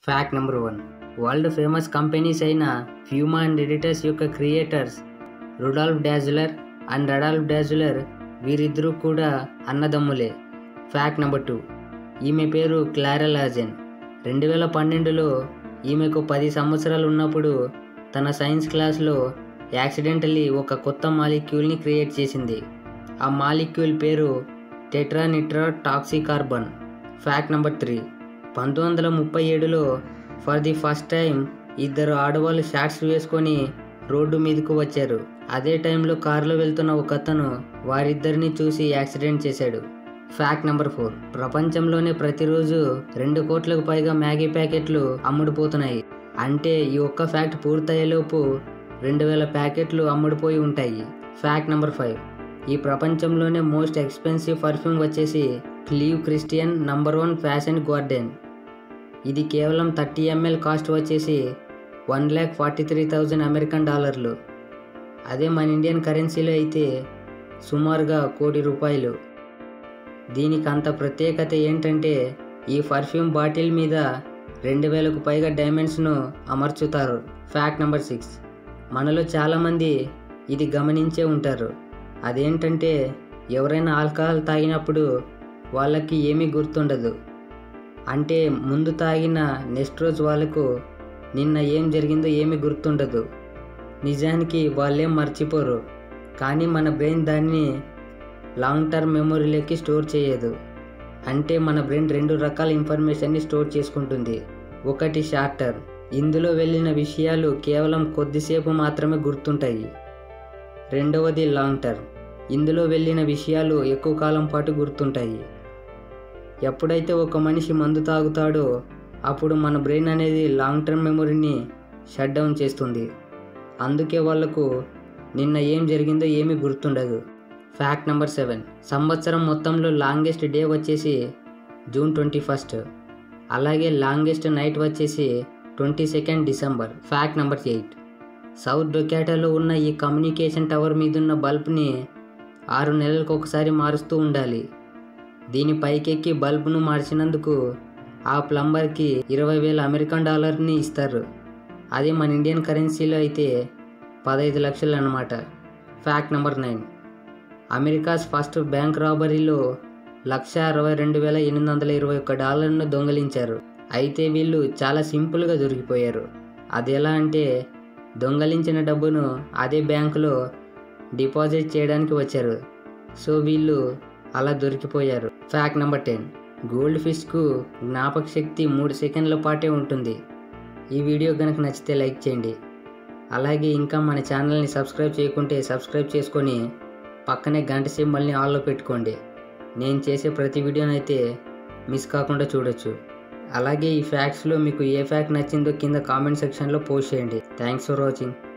fact number one world famous companies అయిన Puma and Adidas యొక్క creators Rudolf Dassler and Rudolf Dassler వీరిద్దరూ కూడా అన్నదమ్ములే fact number two ఈమె పేరు క్లారా లాజెన్ రెండు వేల పన్నెండులో ఈమెకు పది సంవత్సరాలు ఉన్నప్పుడు తన సైన్స్ క్లాస్లో యాక్సిడెంటలీ ఒక కొత్త మాలిక్యూల్ని క్రియేట్ చేసింది ఆ మాలిక్యూల్ పేరు tetranitratoxycarbon fact number three పంతొమ్మిది వందల ముప్పై ఏడులో ఫర్ ది ఫస్ట్ టైం ఇద్దరు ఆడవాళ్ళు షార్ట్స్ వేసుకొని రోడ్డు మీదకు వచ్చారు అదే టైంలో కారులో వెళ్తున్న ఒక అతను వారిద్దరిని చూసి యాక్సిడెంట్ చేశాడు ఫ్యాక్ట్ నెంబర్ ఫోర్ ప్రపంచంలోనే ప్రతిరోజు రెండు కోట్లకు పైగా మ్యాగీ ప్యాకెట్లు అమ్ముడుపోతున్నాయి అంటే ఈ ఒక్క ఫ్యాక్ట్ పూర్తయ్యేలోపు రెండు వేల ప్యాకెట్లు అమ్ముడుపోయి ఉంటాయి ఫ్యాక్ట్ నెంబర్ ఫైవ్ ఈ ప్రపంచంలోనే మోస్ట్ ఎక్స్పెన్సివ్ పర్ఫ్యూమ్ వచ్చేసి Clive Christian number one fashion garden ఇది కేవలం థర్టీ ఎంఎల్ కాస్ట్ వచ్చేసి one lakh forty three thousand American డాలర్లు అదే మన ఇండియన్ కరెన్సీలో అయితే సుమారుగా కోటి రూపాయలు దీనికి అంత ప్రత్యేకత ఏంటంటే ఈ పర్ఫ్యూమ్ బాటిల్ మీద రెండు వేలకు పైగా డైమండ్స్ను అమర్చుతారు ఫ్యాక్ట్ నెంబర్ సిక్స్ మనలో చాలామంది ఇది గమనించే ఉంటారు అదేంటంటే ఎవరైనా ఆల్కహాల్ తాగినప్పుడు వాళ్ళకి ఏమీ గుర్తుండదు అంటే ముందు తాగిన నెక్స్ట్ రోజు వాళ్ళకు నిన్న ఏం జరిగిందో ఏమీ గుర్తుండదు నిజానికి వాళ్ళేం మర్చిపోరు కానీ మన బ్రెయిన్ దాన్ని లాంగ్ టర్మ్ మెమొరీలోకి స్టోర్ చేయదు అంటే మన బ్రెయిన్ రెండు రకాల ఇన్ఫర్మేషన్ని స్టోర్ చేసుకుంటుంది ఒకటి షార్ట్ టర్మ్ ఇందులో వెళ్ళిన విషయాలు కేవలం కొద్దిసేపు మాత్రమే గుర్తుంటాయి రెండవది లాంగ్ టర్మ్ ఇందులో వెళ్ళిన విషయాలు ఎక్కువ కాలం పాటు గుర్తుంటాయి ఎప్పుడైతే ఒక మనిషి మందు తాగుతాడో అప్పుడు మన బ్రెయిన్ అనేది లాంగ్ టర్మ్ మెమొరీని షట్ డౌన్ చేస్తుంది అందుకే వాళ్ళకు నిన్న ఏం జరిగిందో ఏమీ గుర్తుండదు ఫ్యాక్ట్ నెంబర్ సెవెన్ సంవత్సరం మొత్తంలో లాంగెస్ట్ డే వచ్చేసి జూన్ ట్వంటీ ఫస్ట్ అలాగే లాంగెస్ట్ నైట్ వచ్చేసి twenty second December fact number eight south డొకాటాలో ఉన్న ఈ కమ్యూనికేషన్ టవర్ మీదున్న బల్బ్ని ఆరు నెలలకు ఒకసారి మారుస్తూ ఉండాలి దీని పైకెక్కి బల్బును మార్చినందుకు ఆ ప్లంబర్కి ఇరవై వేల అమెరికన్ డాలర్ని ఇస్తారు అదే మన ఇండియన్ కరెన్సీలో అయితే పదహైదు లక్షలు అన్నమాట fact number nine America's first bank రాబరీలో లక్ష అరవై రెండు వేల ఎనిమిది వందల ఇరవై ఒక్క డాలర్ను దొంగలించారు అయితే వీళ్ళు చాలా సింపుల్గా దొరికిపోయారు అది ఎలా అంటే దొంగలించిన డబ్బును అదే బ్యాంకులో డిపాజిట్ చేయడానికి వచ్చారు సో వీళ్ళు అలా దొరికిపోయారు ఫ్యాక్ట్ నెంబర్ టెన్ గోల్డ్ ఫిష్కు జ్ఞాపక శక్తి మూడు సెకండ్ల పాటే ఉంటుంది ఈ వీడియో కనుక నచ్చితే లైక్ చేయండి అలాగే ఇంకా మన ఛానల్ని సబ్స్క్రైబ్ చేయకుంటే సబ్స్క్రైబ్ చేసుకొని పక్కనే గంట సింబల్ని ఆన్లో పెట్టుకోండి నేను చేసే ప్రతి వీడియోనైతే మిస్ కాకుండా చూడొచ్చు అలాగే ఈ ఫ్యాక్ట్స్లో మీకు ఏ ఫ్యాక్ట్ నచ్చిందో కింద కామెంట్ సెక్షన్లో పోస్ట్ చేయండి థ్యాంక్స్ ఫర్ వాచింగ్